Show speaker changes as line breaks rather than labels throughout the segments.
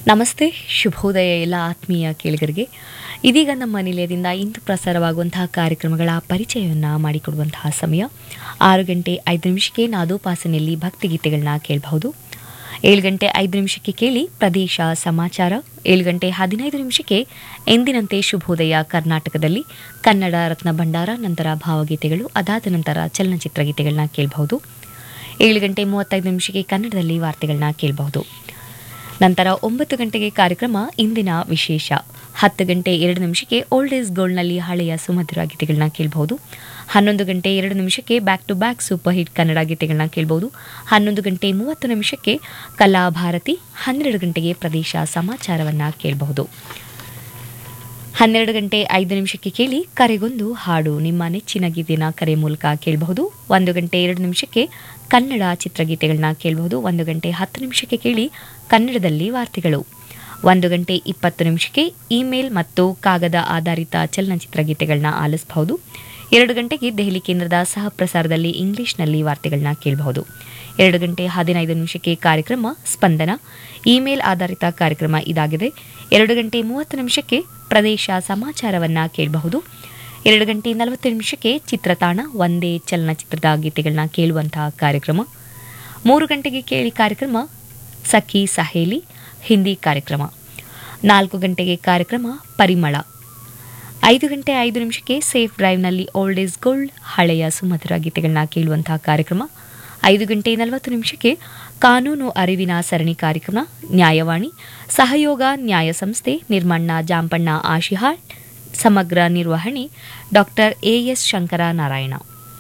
ನಮಸ್ತೆ ಶುಭೋದಯ ಎಲ್ಲ ಆತ್ಮೀಯ ಕೇಳಿಗರಿಗೆ ಇದೀಗ ನಮ್ಮ ನಿಲಯದಿಂದ ಇಂದು ಪ್ರಸಾರವಾಗುವಂತಹ ಕಾರ್ಯಕ್ರಮಗಳ ಪರಿಚಯವನ್ನು ಮಾಡಿಕೊಡುವಂತಹ ಸಮಯ ಆರು ಗಂಟೆ ಐದು ನಿಮಿಷಕ್ಕೆ ನಾದೋಪಾಸನೆಯಲ್ಲಿ ಭಕ್ತಿಗೀತೆಗಳನ್ನ ಕೇಳಬಹುದು ಏಳು ಗಂಟೆ ಐದು ನಿಮಿಷಕ್ಕೆ ಕೇಳಿ ಪ್ರದೇಶ ಸಮಾಚಾರ ಏಳು ಗಂಟೆ ಹದಿನೈದು ನಿಮಿಷಕ್ಕೆ ಎಂದಿನಂತೆ ಶುಭೋದಯ ಕರ್ನಾಟಕದಲ್ಲಿ ಕನ್ನಡ ರತ್ನ ಭಂಡಾರ ನಂತರ ಭಾವಗೀತೆಗಳು ಅದಾದ ನಂತರ ಚಲನಚಿತ್ರ ಗೀತೆಗಳನ್ನ ಕೇಳಬಹುದು ಏಳು ಗಂಟೆ ಮೂವತ್ತೈದು ನಿಮಿಷಕ್ಕೆ ಕನ್ನಡದಲ್ಲಿ ವಾರ್ತೆಗಳನ್ನ ಕೇಳಬಹುದು ನಂತರ ಒಂಬತ್ತು ಗಂಟೆಗೆ ಕಾರ್ಯಕ್ರಮ ಇಂದಿನ ವಿಶೇಷ ಹತ್ತು ಗಂಟೆ ಎರಡು ನಿಮಿಷಕ್ಕೆ ಓಲ್ಡ್ ಈಸ್ ಗೋಲ್ಡ್ನಲ್ಲಿ ಹಳೆಯ ಸುಮಧುರ ಗೀತೆಗಳನ್ನ ಕೇಳಬಹುದು ಹನ್ನೊಂದು ಗಂಟೆ ಎರಡು ನಿಮಿಷಕ್ಕೆ back to back super hit Kannada ಗೀತೆಗಳನ್ನ ಕೇಳಬಹುದು ಹನ್ನೊಂದು ಗಂಟೆ ಮೂವತ್ತು ನಿಮಿಷಕ್ಕೆ ಕಲಾಭಾರತಿ ಹನ್ನೆರಡು ಗಂಟೆಗೆ ಪ್ರದೇಶ ಸಮಾಚಾರವನ್ನು ಕೇಳಬಹುದು ಹನ್ನೆರಡು ಗಂಟೆ ಐದು ನಿಮಿಷಕ್ಕೆ ಕೇಳಿ ಕರೆಗೊಂದು ಹಾಡು ನಿಮ್ಮ ನೆಚ್ಚಿನ ಗೀತೆನ ಕರೆ ಮೂಲಕ ಕೇಳಬಹುದು ಒಂದು ಗಂಟೆ ಎರಡು ನಿಮಿಷಕ್ಕೆ ಕನ್ನಡ ಚಿತ್ರಗೀತೆಗಳನ್ನ ಕೇಳಬಹುದು ಒಂದು ಗಂಟೆ ಹತ್ತು ನಿಮಿಷಕ್ಕೆ ಕೇಳಿ ಕನ್ನಡದಲ್ಲಿ ವಾರ್ತೆಗಳು ಒಂದು ಗಂಟೆ ಇಪ್ಪತ್ತು ನಿಮಿಷಕ್ಕೆ ಇಮೇಲ್ ಮತ್ತು ಕಾಗದ ಆಧಾರಿತ ಚಲನಚಿತ್ರ ಗೀತೆಗಳನ್ನ ಆಲಿಸಬಹುದು ಎರಡು ಗಂಟೆಗೆ ದೆಹಲಿ ಕೇಂದ್ರದ ಸಹ ಪ್ರಸಾರದಲ್ಲಿ ಇಂಗ್ಲಿಷ್ನಲ್ಲಿ ವಾರ್ತೆಗಳನ್ನ ಕೇಳಬಹುದು ಎರಡು ಗಂಟೆ ಹದಿನೈದು ನಿಮಿಷಕ್ಕೆ ಕಾರ್ಯಕ್ರಮ ಸ್ಪಂದನ ಇಮೇಲ್ ಆಧಾರಿತ ಕಾರ್ಯಕ್ರಮ ಇದಾಗಿದೆ ಎರಡು ಗಂಟೆ ಮೂವತ್ತು ನಿಮಿಷಕ್ಕೆ ಪ್ರದೇಶ ಸಮಾಚಾರವನ್ನ ಕೇಳಬಹುದು ಎರಡು ಗಂಟೆ ನಲವತ್ತು ನಿಮಿಷಕ್ಕೆ ಚಿತ್ರತಾಣ ಒಂದೇ ಚಲನಚಿತ್ರದ ಗೀತೆಗಳನ್ನ ಕೇಳುವಂತಹ ಕಾರ್ಯಕ್ರಮ ಮೂರು ಗಂಟೆಗೆ ಕೇಳಿ ಕಾರ್ಯಕ್ರಮ ಸಖಿ ಸಹೇಲಿ ಹಿಂದಿ ಕಾರ್ಯಕ್ರಮ ನಾಲ್ಕು ಗಂಟೆಗೆ ಕಾರ್ಯಕ್ರಮ ಪರಿಮಳ ಐದು ಗಂಟೆ ಐದು ನಿಮಿಷಕ್ಕೆ ಸೇಫ್ ಡ್ರೈವ್ನಲ್ಲಿ ಓಲ್ಡ್ ಈಸ್ ಗೋಲ್ಡ್ ಹಳೆಯ ಸುಮಧುರ ಗೀತೆಗಳನ್ನ ಕೇಳುವಂತಹ ಕಾರ್ಯಕ್ರಮ ಐದು ಗಂಟೆ ನಲವತ್ತು ನಿಮಿಷಕ್ಕೆ ಕಾನೂನು ಅರಿವಿನ ಸರಣಿ ಕಾರ್ಯಕ್ರಮ ನ್ಯಾಯವಾಣಿ ಸಹಯೋಗ ನ್ಯಾಯ ಸಂಸ್ಥೆ ನಿರ್ಮಣ್ಣ ಜಾಂಪಣ್ಣ ಆಶಿಹಾಳ್ ಸಮಗ್ರ ನಿರ್ವಹಣೆ ಡಾಕ್ಟರ್ ಎಎಸ್ ಶಂಕರ ನಾರಾಯಣ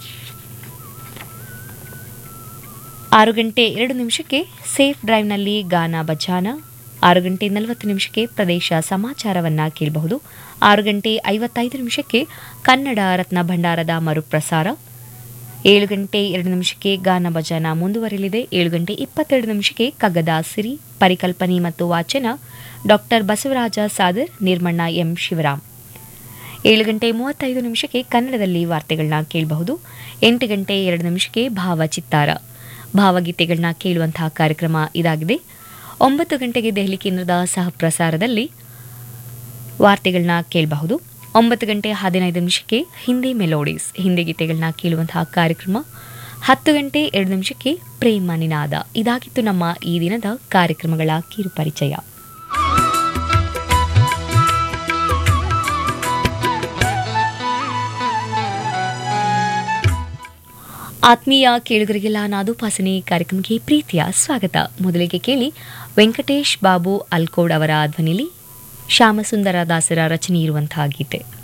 ಆರು ಗಂಟೆ ಎರಡು ನಿಮಿಷಕ್ಕೆ ಸೇಫ್ ಡ್ರೈವ್ನಲ್ಲಿ ಗಾನ ಬಚಾನ ಆರು ಗಂಟೆ ನಲವತ್ತು ನಿಮಿಷಕ್ಕೆ ಪ್ರದೇಶ ಸಮಾಚಾರವನ್ನ ಕೇಳಬಹುದು ಆರು ಗಂಟೆ ಐವತ್ತೈದು ನಿಮಿಷಕ್ಕೆ ಕನ್ನಡ ರತ್ನ ಭಂಡಾರದ ಮರುಪ್ರಸಾರ ಏಳು ಗಂಟೆ ಎರಡು ನಿಮಿಷಕ್ಕೆ ಗಾನ ಭಜನ ಮುಂದುವರೆಯಲಿದೆ ಏಳು ಗಂಟೆ ಇಪ್ಪತ್ತೆರಡು ನಿಮಿಷಕ್ಕೆ ಕಗ್ಗದ ಸಿರಿ ಪರಿಕಲ್ಪನೆ ಮತ್ತು ವಾಚನ ಡಾಕ್ಟರ್ ಬಸವರಾಜ ಸಾದರ್ ನಿರ್ಮಣ್ಣ ಎಂ ಶಿವರಾಮ್ ಏಳು ಗಂಟೆ ಮೂವತ್ತೈದು ನಿಮಿಷಕ್ಕೆ ಕನ್ನಡದಲ್ಲಿ ವಾರ್ತೆಗಳನ್ನ ಕೇಳಬಹುದು ಎಂಟು ಗಂಟೆ ಎರಡು ನಿಮಿಷಕ್ಕೆ ಭಾವಚಿತ್ತಾರ ಭಾವಗೀತೆಗಳನ್ನ ಕೇಳುವಂತಹ ಕಾರ್ಯಕ್ರಮ ಇದಾಗಿದೆ ಒಂಬತ್ತು ಗಂಟೆಗೆ ದೆಹಲಿ ಕೇಂದ್ರದ ಸಹ ಪ್ರಸಾರದಲ್ಲಿ ವಾರ್ತೆಗಳನ್ನ ಕೇಳಬಹುದು ಒಂಬತ್ತು ಗಂಟೆ ಹದಿನೈದು ನಿಮಿಷಕ್ಕೆ ಹಿಂದಿ ಮೆಲೋಡೀಸ್ ಹಿಂದಿ ಗೀತೆಗಳನ್ನ ಕೇಳುವಂತಹ ಕಾರ್ಯಕ್ರಮ ಹತ್ತು ಗಂಟೆ ಎರಡು ನಿಮಿಷಕ್ಕೆ ಪ್ರೇಮ ನಿನಾದ ಇದಾಗಿತ್ತು ನಮ್ಮ ಈ ದಿನದ ಕಾರ್ಯಕ್ರಮಗಳ ಕಿರು ಪರಿಚಯ ಆತ್ಮೀಯ ಕೇಳುಗರಿಗೆಲ್ಲ ನಾದೋಪಾಸನೆ ಕಾರ್ಯಕ್ರಮಕ್ಕೆ ಪ್ರೀತಿಯ ಸ್ವಾಗತ ಮೊದಲಿಗೆ ಕೇಳಿ ವೆಂಕಟೇಶ್ ಬಾಬು ಅಲ್ಕೋಡ್ ಅವರ ಧ್ವನಿಲಿ ಶ್ಯಾಮಸುಂದರ ದಾಸರ ರಚನೆ ಇರುವಂತಹ ಗೀತೆ